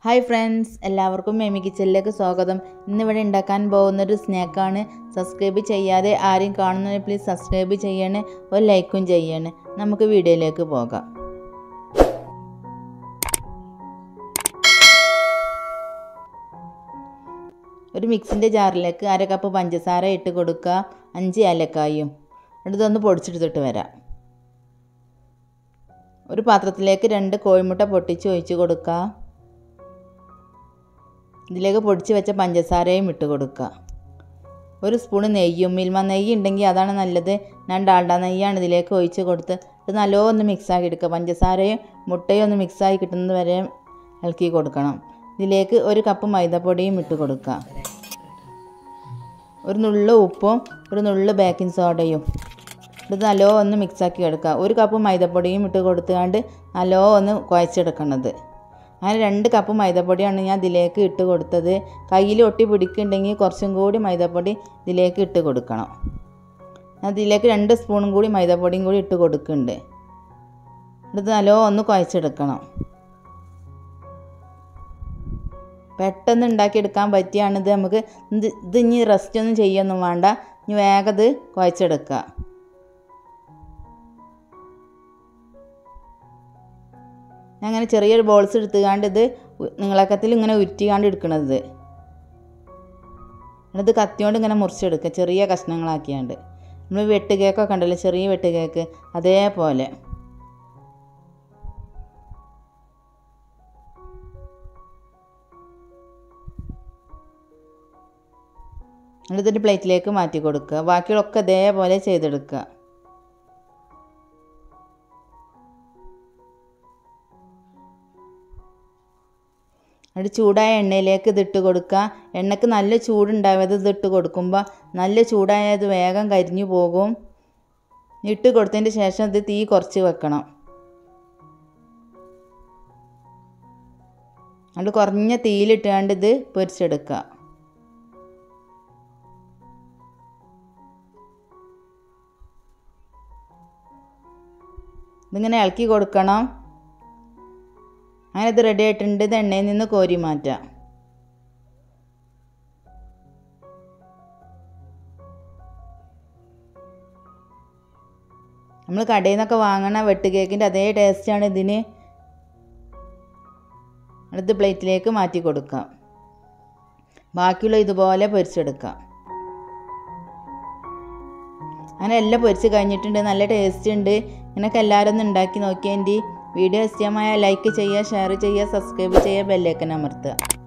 hi friends എല്ലാവർക്കും മേമി കിച്ചണിലേക്ക് സ്വാഗതം ഇന്നിവിടെ ഉണ്ടാക്കാൻ പോകുന്നൊരു സ്നാക്കാണ് സബ്സ്ക്രൈബ് ചെയ്യാതെ ആരും കാണുന്നതിന് പ്ലീസ് സബ്സ്ക്രൈബ് ചെയ്യണേ ഒരു ലൈക്കും ചെയ്യണേ നമുക്ക് വീഡിയോയിലേക്ക് പോകാം ഒരു മിക്സിൻ്റെ ജാറിലേക്ക് അര കപ്പ് പഞ്ചസാര ഇട്ട് കൊടുക്കുക അഞ്ച് ഏലക്കായും ഇതൊന്ന് പൊടിച്ചെടുത്തിട്ട് വരാം ഒരു പാത്രത്തിലേക്ക് രണ്ട് കോഴിമുട്ട പൊട്ടിച്ച് ഒഴിച്ച് കൊടുക്കുക ഇതിലേക്ക് പൊടിച്ച് വെച്ച പഞ്ചസാരയും ഇട്ട് കൊടുക്കുക ഒരു സ്പൂൺ നെയ്യും മിൽമ നെയ്യ് ഉണ്ടെങ്കിൽ അതാണ് നല്ലത് ഞാൻ ഡാൽഡ നെയ്യാണ് ഇതിലേക്ക് ഒഴിച്ച് കൊടുത്ത് ഇത് നല്ലോണം ഒന്ന് മിക്സാക്കി എടുക്കുക പഞ്ചസാരയും മുട്ടയും ഒന്ന് മിക്സായി കിട്ടുന്നത് വരെ ഇളക്കി കൊടുക്കണം ഇതിലേക്ക് ഒരു കപ്പ് മൈദപ്പൊടിയും ഇട്ട് കൊടുക്കുക ഒരു നുള്ളു ഉപ്പും ഒരു നുള്ളു ബേക്കിംഗ് സോഡയും ഇത് നല്ലോണം ഒന്ന് മിക്സാക്കി എടുക്കുക ഒരു കപ്പ് മൈദപ്പൊടിയും ഇട്ട് കൊടുത്തുകൊണ്ട് നല്ലോണം ഒന്ന് കുഴച്ചെടുക്കണത് അങ്ങനെ രണ്ട് കപ്പ് മൈദപ്പൊടിയാണ് ഞാൻ ഇതിലേക്ക് ഇട്ട് കൊടുത്തത് കയ്യിൽ ഒട്ടി പിടിക്കുന്നുണ്ടെങ്കിൽ കുറച്ചും കൂടി മൈദപ്പൊടി ഇതിലേക്ക് ഇട്ട് കൊടുക്കണം ഞാൻ ഇതിലേക്ക് രണ്ട് സ്പൂണും കൂടി മൈദപ്പൊടിയും കൂടി ഇട്ട് കൊടുക്കുന്നുണ്ട് ഇത് നല്ലോണം ഒന്ന് കുഴച്ചെടുക്കണം പെട്ടെന്ന് ഉണ്ടാക്കിയെടുക്കാൻ പറ്റിയാണിത് നമുക്ക് ഇത് ഇത് ഇനി റെസ്റ്റ് ഒന്നും ചെയ്യൊന്നും വേണ്ട ഇനി വേഗം ഇത് കുഴച്ചെടുക്കുക ഞാൻ അങ്ങനെ ചെറിയൊരു ബോൾസ് എടുത്തുകാണ്ട് ഇത് നീളക്കത്തിൽ ഇങ്ങനെ ഉരുട്ടിക്കാണ്ട് എടുക്കണത് ഇത് കത്തിയോണ്ട് ഇങ്ങനെ മുറിച്ചെടുക്കുക ചെറിയ കഷ്ണങ്ങളാക്കിയാണ്ട് നമ്മൾ വെട്ട് കേക്കൊക്കെ ഉണ്ടല്ലോ ചെറിയ വെട്ട് കേക്ക് അതേപോലെ എന്നിട്ട് പ്ലേറ്റിലേക്ക് മാറ്റി കൊടുക്കുക ബാക്കിയുള്ളതൊക്കെ ഇതേപോലെ ചെയ്തെടുക്കുക എന്നിട്ട് ചൂടായ എണ്ണയിലേക്ക് ഇതിട്ട് കൊടുക്കുക എണ്ണയ്ക്ക് നല്ല ചൂടുണ്ടായത് ഇതിട്ട് കൊടുക്കുമ്പോൾ നല്ല ചൂടായത് വേഗം കരിഞ്ഞു പോകും ഇട്ട് കൊടുത്തതിന് ശേഷം ഇത് തീ കുറച്ച് വെക്കണം അത് കുറഞ്ഞ തീയിലിട്ടാണ്ട് ഇത് പൊരിച്ചെടുക്കുക ഇതിങ്ങനെ ഇളക്കി കൊടുക്കണം അങ്ങനെ ഇത് റെഡി ആയിട്ടുണ്ട് ഇത് എണ്ണയിൽ നിന്ന് കോരി മാറ്റാം നമ്മൾ കടയിൽ നിന്നൊക്കെ വാങ്ങണ വെട്ട് കേക്കിൻ്റെ അതേ ടേസ്റ്റാണ് ഇതിന് അടുത്ത് പ്ലേറ്റിലേക്ക് മാറ്റി കൊടുക്കാം ബാക്കിയുള്ള ഇതുപോലെ പൊരിച്ചെടുക്കാം അങ്ങനെ എല്ലാം പൊരിച്ച് കഴിഞ്ഞിട്ടുണ്ട് നല്ല ടേസ്റ്റ് ഉണ്ട് ഇങ്ങനെയൊക്കെ എല്ലാവരും ഒന്ന് ഉണ്ടാക്കി നോക്കിയാൽ വീഡിയോ ഇഷ്ടമായ ലൈക്ക് ചെയ്യുക ഷെയർ ചെയ്യുക സബ്സ്ക്രൈബ് ചെയ്യുക ബെല്ലേക്കൻ അമർത്തുക